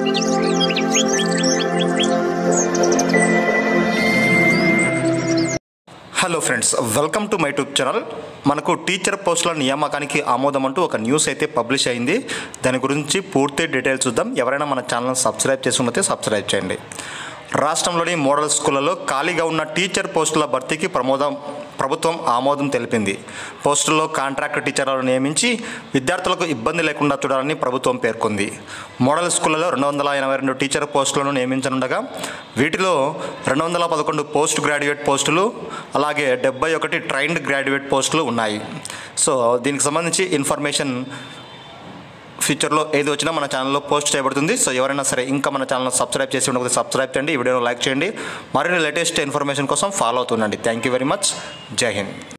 hello friends welcome to my YouTube channel మనకు teacher పోస్టుల నియామకానికి ఆమోదం అంటూ ఒక న్యూస్ అయితే పబ్లిష్ అయింది దాని గురించి పూర్తి డీటెయిల్స్ చూద్దాం ఎవరైనా మన ఛానల్ సబ్స్క్రైబ్ చేసుకుంటే సబ్స్క్రైబ్ చేయండి రాష్ట్రంలోని మోడల్ స్కూళ్లలో ఖాళీగా ఉన్న టీచర్ పోస్టుల భర్తీకి ప్రమోదం ప్రభుత్వం ఆమోదం తెలిపింది పోస్టుల్లో కాంట్రాక్ట్ టీచర్లను నియమించి విద్యార్థులకు ఇబ్బంది లేకుండా చూడాలని ప్రభుత్వం పేర్కొంది మోడల్ స్కూళ్లలో రెండు వందల ఎనభై రెండు టీచర్ పోస్టులను నియమించనుండగా వీటిలో రెండు వందల పదకొండు పోస్ట్ గ్రాడ్యుయేట్ పోస్టులు అలాగే డెబ్బై ఒకటి ట్రైన్డ్ గ్రాడ్యుయేట్ పోస్టులు ఉన్నాయి సో దీనికి సంబంధించి ఇన్ఫర్మేషన్ ఫ్యూచర్లో ఏది వచ్చినా మన ఛానల్లో పోస్ట్ చేయబడుతుంది సో ఎవరైనా సరే ఇంకా మన ఛానల్ సబ్స్క్రైబ్ చేసి ఉండకపోతే సబ్స్క్రైబ్ చేయండి ఈ వీడియోను లైక్ చేయండి మరిన్ని లేటెస్ట్ ఇన్ఫర్మేషన్ కోసం ఫాలో అవుతుండండి థ్యాంక్ యూ వెరీ మచ్ జై హింద్